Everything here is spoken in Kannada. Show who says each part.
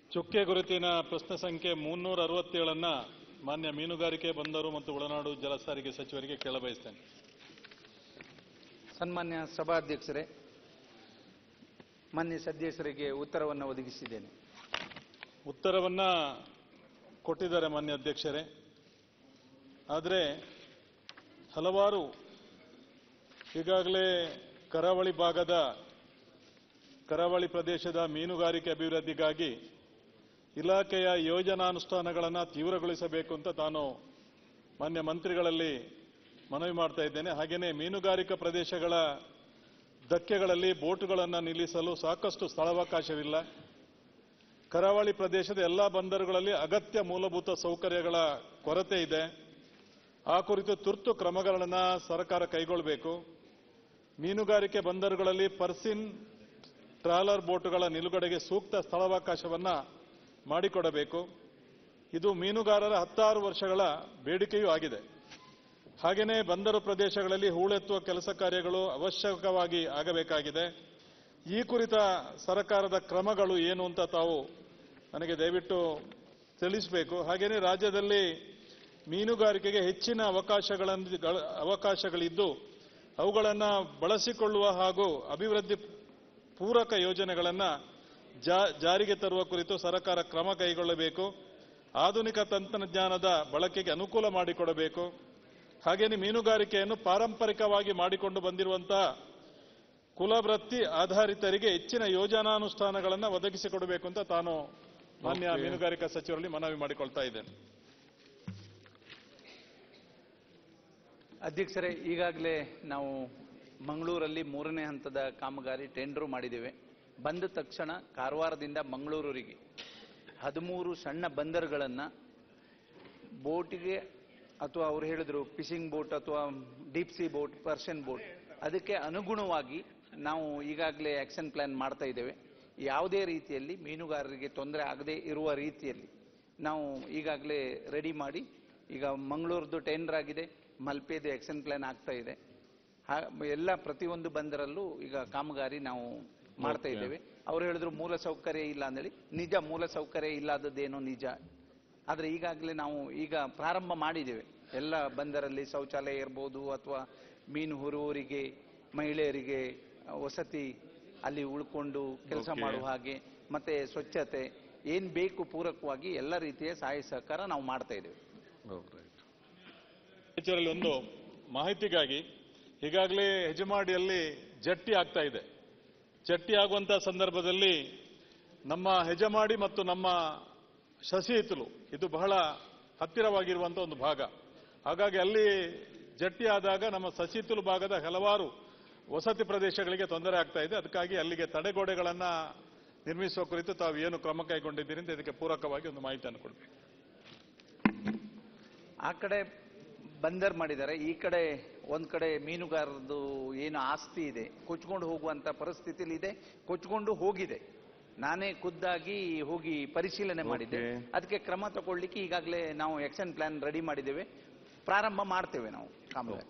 Speaker 1: ಚುಕ್ಕೆ ಗುರುತಿನ ಪ್ರಶ್ನೆ ಸಂಖ್ಯೆ ಮುನ್ನೂರ ಅರವತ್ತೇಳನ್ನ ಮಾನ್ಯ ಮೀನುಗಾರಿಕೆ ಬಂದರು ಮತ್ತು ಒಳನಾಡು ಜಲ ಸಾರಿಗೆ ಸಚಿವರಿಗೆ ಕೇಳಬಯಸ್ತೇನೆ
Speaker 2: ಸನ್ಮಾನ್ಯ ಸಭಾಧ್ಯಕ್ಷರೇ ಮಾನ್ಯ ಸದಸ್ಯರಿಗೆ ಉತ್ತರವನ್ನು ಒದಗಿಸಿದ್ದೇನೆ
Speaker 1: ಉತ್ತರವನ್ನ ಕೊಟ್ಟಿದ್ದಾರೆ ಮಾನ್ಯ ಅಧ್ಯಕ್ಷರೇ ಆದರೆ ಹಲವಾರು ಈಗಾಗಲೇ ಕರಾವಳಿ ಭಾಗದ ಕರಾವಳಿ ಪ್ರದೇಶದ ಮೀನುಗಾರಿಕೆ ಅಭಿವೃದ್ಧಿಗಾಗಿ ಇಲಾಖೆಯ ಯೋಜನಾನುಷ್ಠಾನಗಳನ್ನು ತೀವ್ರಗೊಳಿಸಬೇಕು ಅಂತ ತಾನು ಮಾನ್ಯ ಮಂತ್ರಿಗಳಲ್ಲಿ ಮನವಿ ಮಾಡ್ತಾ ಇದ್ದೇನೆ ಹಾಗೆಯೇ ಮೀನುಗಾರಿಕಾ ಪ್ರದೇಶಗಳ ಧಕ್ಕೆಗಳಲ್ಲಿ ಬೋಟುಗಳನ್ನು ನಿಲ್ಲಿಸಲು ಸಾಕಷ್ಟು ಸ್ಥಳಾವಕಾಶವಿಲ್ಲ ಕರಾವಳಿ ಪ್ರದೇಶದ ಎಲ್ಲಾ ಬಂದರುಗಳಲ್ಲಿ ಅಗತ್ಯ ಮೂಲಭೂತ ಸೌಕರ್ಯಗಳ ಕೊರತೆ ಇದೆ ಆ ಕುರಿತು ತುರ್ತು ಕ್ರಮಗಳನ್ನು ಸರ್ಕಾರ ಕೈಗೊಳ್ಳಬೇಕು ಮೀನುಗಾರಿಕೆ ಬಂದರುಗಳಲ್ಲಿ ಪರ್ಸಿನ್ ಟ್ರಾಲರ್ ಬೋಟುಗಳ ನಿಲುಗಡೆಗೆ ಸೂಕ್ತ ಸ್ಥಳಾವಕಾಶವನ್ನ ಮಾಡಿಕೊಡಬೇಕು ಇದು ಮೀನುಗಾರರ ಹತ್ತಾರು ವರ್ಷಗಳ ಬೇಡಿಕೆಯೂ ಆಗಿದೆ ಹಾಗೆಯೇ ಬಂದರು ಪ್ರದೇಶಗಳಲ್ಲಿ ಹೂಳೆತ್ತುವ ಕೆಲಸ ಕಾರ್ಯಗಳು ಅವಶ್ಯಕವಾಗಿ ಆಗಬೇಕಾಗಿದೆ ಈ ಕುರಿತ ಸರ್ಕಾರದ ಕ್ರಮಗಳು ಏನು ಅಂತ ತಾವು ನನಗೆ ದಯವಿಟ್ಟು ತಿಳಿಸಬೇಕು ಹಾಗೆಯೇ ರಾಜ್ಯದಲ್ಲಿ ಮೀನುಗಾರಿಕೆಗೆ ಹೆಚ್ಚಿನ ಅವಕಾಶಗಳನ್ನು ಗಳ- ಅವಕಾಶಗಳಿದ್ದು ಅವುಗಳನ್ನು ಬಳಸಿಕೊಳ್ಳುವ ಹಾಗೂ ಅಭಿವೃದ್ಧಿ ಪೂರಕ ಯೋಜನೆಗಳನ್ನು ಜಾ- ಜಾರಿಗೆ ತರುವ ಕುರಿತು ಸರ್ಕಾರ ಕ್ರಮ ಕೈಗೊಳ್ಳಬೇಕು ಆಧುನಿಕ ತಂತ್ರಜ್ಞಾನದ ಬಳಕೆಗೆ ಅನುಕೂಲ ಮಾಡಿಕೊಡಬೇಕು ಹಾಗೆಯೇ ಮೀನುಗಾರಿಕೆಯನ್ನು ಪಾರಂಪರಿಕವಾಗಿ ಮಾಡಿಕೊಂಡು ಬಂದಿರುವಂತಹ ಕುಲವೃತ್ತಿ ಆಧಾರಿತರಿಗೆ ಹೆಚ್ಚಿನ ಯೋಜನಾನುಷ್ಠಾನಗಳನ್ನು ಒದಗಿಸಿಕೊಡಬೇಕು ಅಂತ ತಾನು ಮಾನ್ಯ
Speaker 2: Okay.
Speaker 1: ಮೀನುಗಾರಿಕಾ ಸಚಿವರಲ್ಲಿ ಮನವಿ ಮಾಡಿಕೊಳ್ತಾ ಇದ್ದೇನೆ
Speaker 2: ಅಧ್ಯಕ್ಷರೇ ಈಗಾಗಲೇ ನಾವು ಮಂಗಳೂರಲ್ಲಿ ಮೂರನೇ ಹಂತದ ಕಾಮಗಾರಿ ಟೆಂಡರ್ ಮಾಡಿದ್ದೇವೆ ಬಂದ ತಕ್ಷಣ ಕಾರವಾರದಿಂದ ಮಂಗಳೂರಿಗೆ ಹದಿಮೂರು ಸಣ್ಣ ಬಂದರುಗಳನ್ನು ಬೋಟಿಗೆ ಅಥವಾ ಅವ್ರು ಹೇಳಿದ್ರು ಫಿಶಿಂಗ್ ಬೋಟ್ ಅಥವಾ deep sea boat purse seine boat ಅದಕ್ಕೆ ಅನುಗುಣವಾಗಿ ನಾವು ಈಗಾಗಲೇ ಆಕ್ಷನ್ ಪ್ಲಾನ್ ಮಾಡ್ತಾ ಇದ್ದೇವೆ ಯಾವುದೇ ರೀತಿಯಲ್ಲಿ ಮೀನುಗಾರರಿಗೆ ತೊಂದರೆ ಆಗದೇ ಇರುವ ರೀತಿಯಲ್ಲಿ ನಾವು ಈಗಾಗಲೇ ರೆಡಿ ಮಾಡಿ ಈಗ ಮಂಗಳೂರದ್ದು ಟೆಂಡರ್ ಆಗಿದೆ ಮಲ್ಪೆದು ಆಕ್ಷನ್ ಪ್ಲಾನ್ ಆಗ್ತಾ ಇದೆ ಹಾ- ಎಲ್ಲ ಪ್ರತಿಯೊಂದು ಬಂದರಲ್ಲೂ ಈಗ ಕಾಮಗಾರಿ ನಾವು ಮಾಡ್ತಾ
Speaker 1: Okay.
Speaker 2: ಇದ್ದೇವೆ ಅವ್ರು ಹೇಳಿದ್ರು ಮೂಲ ಸೌಕರ್ಯ ಇಲ್ಲ ಅಂದೇಳಿ ನಿಜ ಮೂಲ ಸೌಕರ್ಯ ಇಲ್ಲದದ್ದೇನೋ ನಿಜ ಆದ್ರೆ ಈಗಾಗಲೇ ನಾವು ಈಗ ಪ್ರಾರಂಭ ಮಾಡಿದ್ದೇವೆ ಎಲ್ಲ ಬಂದರಲ್ಲಿ ಶೌಚಾಲಯ ಇರ್ಬೋದು ಅಥವಾ ಮೀನು ಹುರುವರಿಗೆ ಮಹಿಳೆಯರಿಗೆ ಆ, ವಸತಿ ಅಲ್ಲಿ ಉಳ್ಕೊಂಡು ಕೆಲಸ
Speaker 1: Okay.
Speaker 2: ಮಾಡುವ ಹಾಗೆ ಮತ್ತೆ ಸ್ವಚ್ಛತೆ ಏನ್ ಬೇಕು ಪೂರಕವಾಗಿ ಎಲ್ಲ ರೀತಿಯ ಸಹಾಯ ಸಹಕಾರ ನಾವು ಮಾಡ್ತಾ ಇದ್ದೇವೆ
Speaker 1: ಸಚಿವರಲ್ಲಿ ಒಂದು ಮಾಹಿತಿಗಾಗಿ ಈಗಾಗಲೇ ಹೆಜಮಾಡಿಯಲ್ಲಿ ಜಟ್ಟಿ ಆಗ್ತಾ ಇದೆ ಜಟ್ಟಿ ಆಗುವಂತಹ ಸಂದರ್ಭದಲ್ಲಿ ನಮ್ಮ ಹೆಜಮಾಡಿ ಮತ್ತು ನಮ್ಮ ಶಶಿ ಹಿತ್ತಲು ಇದು ಬಹಳ ಹತ್ತಿರವಾಗಿರುವಂತಹ ಒಂದು ಭಾಗ ಹಾಗಾಗಿ ಅಲ್ಲಿ ಜಟ್ಟಿ ಆದಾಗ ನಮ್ಮ ಶಶಿ ಹಿತ್ತಲು ಭಾಗದ ಹಲವಾರು ವಸತಿ ಪ್ರದೇಶಗಳಿಗೆ ತೊಂದರೆ ಆಗ್ತಾ ಇದೆ ಅದಕ್ಕಾಗಿ ಅಲ್ಲಿಗೆ ತಡೆಗೋಡೆಗಳನ್ನ ನಿರ್ಮಿಸುವ ಕುರಿತು ತಾವು ಏನು ಕ್ರಮ ಕೈಗೊಂಡಿದ್ದೀರಿ ಅಂತ ಇದಕ್ಕೆ ಪೂರಕವಾಗಿ ಒಂದು ಮಾಹಿತಿಯನ್ನು ಕೊಡಬೇಕು
Speaker 2: ಆ ಕಡೆ ಬಂದರ್ ಮಾಡಿದ್ದಾರೆ ಈ ಕಡೆ ಒಂದ್ ಕಡೆ ಮೀನುಗಾರರದು ಏನು ಆಸ್ತಿ ಇದೆ ಕೊಚ್ಕೊಂಡು ಹೋಗುವಂತ ಪರಿಸ್ಥಿತಿಲಿ ಇದೆ ಕೊಚ್ಕೊಂಡು ಹೋಗಿದೆ ನಾನೇ ಖುದ್ದಾಗಿ ಹೋಗಿ ಪರಿಶೀಲನೆ ಮಾಡಿದ್ದೆ ಅದಕ್ಕೆ ಕ್ರಮ ತಗೊಳ್ಳಿಕ್ಕೆ ಈಗಾಗಲೇ ನಾವು ಆಕ್ಷನ್ ಪ್ಲಾನ್ ರೆಡಿ ಮಾಡಿದ್ದೇವೆ ಪ್ರಾರಂಭ ಮಾಡ್ತೇವೆ ನಾವು ಕಾಮಗಾರಿ